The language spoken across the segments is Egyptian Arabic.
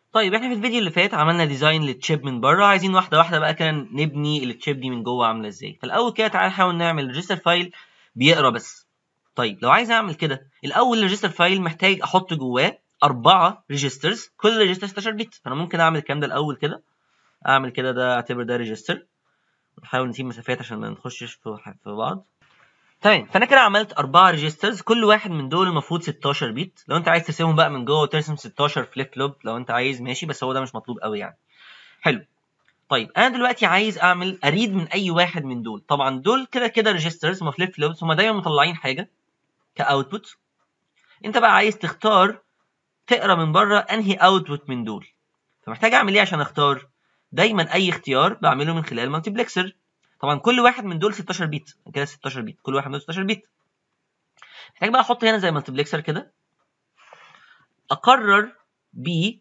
طيب احنا في الفيديو اللي فات عملنا ديزاين للتشيب من بره عايزين واحده واحده بقى كده نبني التشيب دي من جوه عامله ازاي فالاول كده تعالى نحاول نعمل ريجستر فايل بيقرا بس طيب لو عايز اعمل كده الاول الريجستر فايل محتاج احط جواه اربعه ريجسترز كل ريجستر 16 بت فانا ممكن اعمل الكلام ده الاول كده اعمل كده ده اعتبر ده ريجستر نحاول نسيب مسافات عشان ما نخشش في في بعض تمام فانا كده عملت اربعه ريجسترز كل واحد من دول المفروض 16 بت لو انت عايز ترسمهم بقى من جوه وترسم 16 فليب فلوب لو انت عايز ماشي بس هو ده مش مطلوب قوي يعني حلو طيب انا دلوقتي عايز اعمل اريد من اي واحد من دول طبعا دول كده كده ريجسترز هم فليب فلوبس هم دايما مطلعين حاجه كاوتبوت انت بقى عايز تختار تقرا من بره انهي اوتبوت من دول فمحتاج اعمل ايه عشان اختار دايما اي اختيار بعمله من خلال مالتيبلكسر طبعا كل واحد من دول 16 بت كده 16 بت كل واحد من دول 16 بت محتاج بقى احط هنا زي مالتيبلكسر كده اقرر ب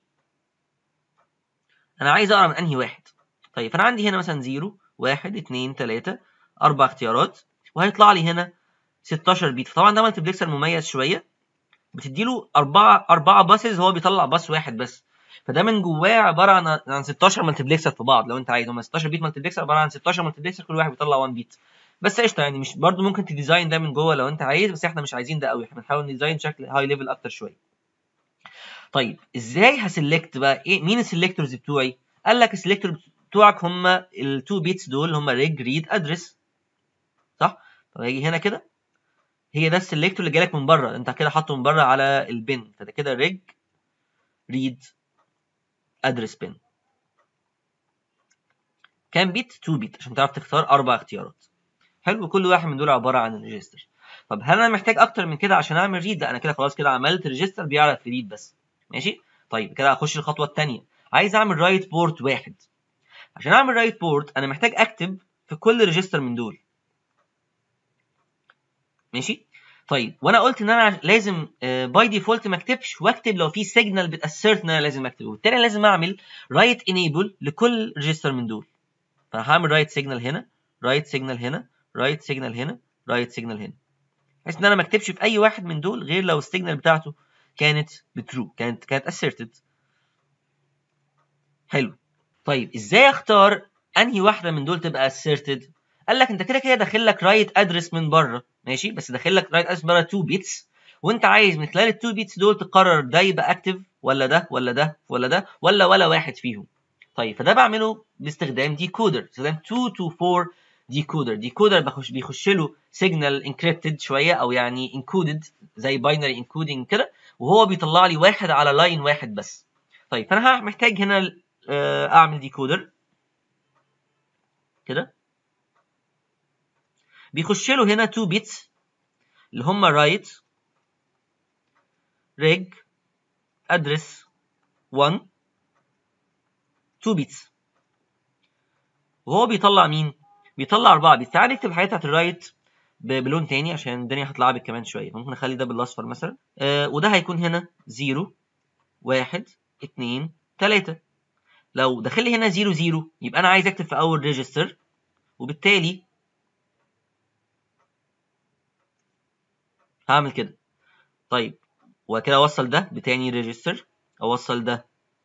انا عايز اقرا من انهي واحد طيب فانا عندي هنا مثلا 0 1 2 3 اربع اختيارات وهيطلع لي هنا 16 بت فطبعا ده مالتيبلكسر مميز شويه بتدي له اربعه اربعه باسز هو بيطلع باس واحد بس فده من جواه عباره عن عن 16 مالتيبلكسر في بعض لو انت عايز هم 16 بيت مالتيبلكسر عباره عن 16 مالتيبلكسر كل واحد بيطلع 1 بيت بس قشطه يعني مش برضو ممكن تديزاين ده من جوه لو انت عايز بس احنا مش عايزين ده قوي احنا بنحاول نديزاين بشكل هاي ليفل اكتر شويه طيب ازاي هسلكت بقى ايه مين السلكتورز بتوعي قال لك السلكتور بتوعك هم التو بيتس دول هم ريج ريد ادرس صح طب هيجي هنا كده هي ده السلكتور اللي جالك من بره انت كده حاطه من بره على البن فده كده ريج ريد ادرس بن كام بيت 2 بيت عشان تعرف تختار اربع اختيارات حلو كل واحد من دول عباره عن الريجستر طب هل انا محتاج اكتر من كده عشان اعمل ريد لا انا كده خلاص كده عملت ريجستر بيعرف يريد بس ماشي طيب كده هخش الخطوه الثانيه عايز اعمل رايت بورت واحد عشان اعمل رايت بورت انا محتاج اكتب في كل ريجستر من دول ماشي طيب وانا قلت ان انا لازم باي ديفولت ما اكتبش واكتب لو في سيجنال بتاسرت ان انا لازم اكتب وبالتالي لازم اعمل رايت انيبل لكل ريجستر من دول فهعمل رايت سيجنال هنا رايت سيجنال هنا رايت سيجنال هنا رايت سيجنال هنا بحيث ان انا ما اكتبش في اي واحد من دول غير لو السيجنال بتاعته كانت بترو كانت كانت اسيرتد حلو طيب ازاي اختار انهي واحده من دول تبقى asserted قال لك انت كده كده داخل لك رايت ادرس من بره ماشي بس داخل لك رايت ادرس بره 2 بيتس وانت عايز من خلال ال 2 بيتس دول تقرر ده يبقى اكتف ولا ده ولا ده ولا ده ولا ولا واحد فيهم طيب فده بعمله باستخدام ديكودر استخدام 2 to 4 ديكودر ديكودر بخش بيخش له سيجنال انكريبتد شويه او يعني انكودد زي باينري انكودنج كده وهو بيطلع لي واحد على لاين واحد بس طيب فانا محتاج هنا اعمل ديكودر كده بيخش له هنا 2 بيتس اللي هم رايت ريج ادرس 1 2 بيتس وهو بيطلع مين بيطلع 4 بيتس تعال نكتب الحاجات بتاعت الرايت بلون تاني عشان الدنيا هتلعبك كمان شويه ممكن نخلي ده بالاصفر مثلا آه وده هيكون هنا 0 1 2 3 لو داخل لي هنا 0 0 يبقى انا عايز اكتب في اول ريجستر وبالتالي هعمل كده طيب وكده اوصل ده بتاني ريجستر اوصل ده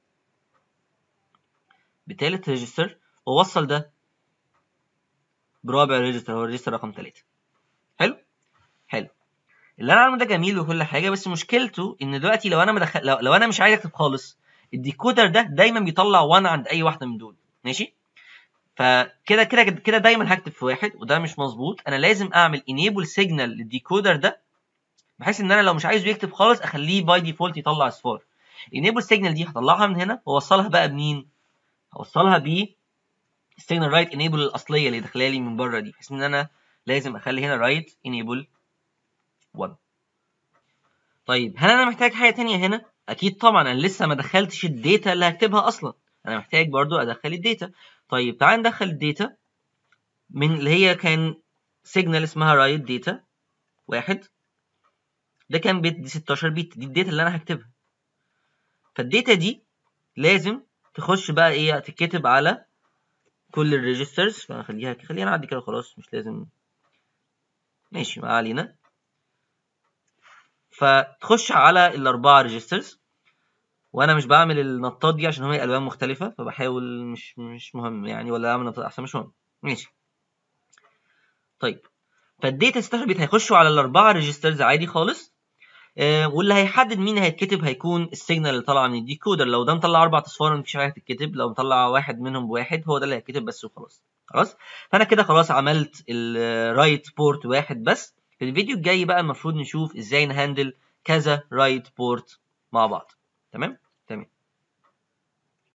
بتالت ريجستر واوصل ده برابع ريجستر هو الريجستر رقم 3 حلو حلو اللي انا عامله ده جميل وكل حاجه بس مشكلته ان دلوقتي لو انا مدخل لو, لو انا مش عايز اكتب خالص الديكودر ده دايما بيطلع 1 عند اي واحده من دول ماشي فكده كده كده دايما هكتب في واحد وده مش مظبوط انا لازم اعمل انيبل سيجنال للديكودر ده بحيث ان انا لو مش عايزه يكتب خالص اخليه باي ديفولت يطلع اصفار الانيبل سيجنال دي هطلعها من هنا واوصلها بقى بمين هوصلها ب السيجنال رايت انيبل الاصليه اللي داخله لي من بره دي بحيث ان انا لازم اخلي هنا رايت انيبل 1 طيب هل انا محتاج حاجه تانية هنا اكيد طبعا انا لسه ما دخلتش الداتا اللي هكتبها اصلا انا محتاج برضو ادخل الداتا طيب تعال ندخل الداتا من اللي هي كان سيجنال اسمها رايت داتا واحد ده كان بيت دي 16 بيت دي الداتا اللي انا هكتبها فالداتا دي لازم تخش بقى ايه تتكتب على كل الريجسترز فخليها خلينا نعدي كده خلاص مش لازم ماشي ما علينا فتخش على الاربعه ريجسترز وانا مش بعمل النطاط دي عشان هي الوان مختلفه فبحاول مش مش مهم يعني ولا اعمل نطاط احسن مش مهم ماشي طيب فالداتا 16 بيت هيخشوا على الاربعه ريجسترز عادي خالص آه واللي هيحدد مين هيتكتب هيكون السيجنال اللي طالعه من الديكودر لو ده مطلع اربع اصفار مفيش حاجه هتتكتب لو مطلع واحد منهم بواحد هو ده اللي هيتكتب بس وخلاص خلاص فانا كده خلاص عملت الرايت بورت واحد بس في الفيديو الجاي بقى المفروض نشوف ازاي نهندل كذا رايت بورت مع بعض تمام تمام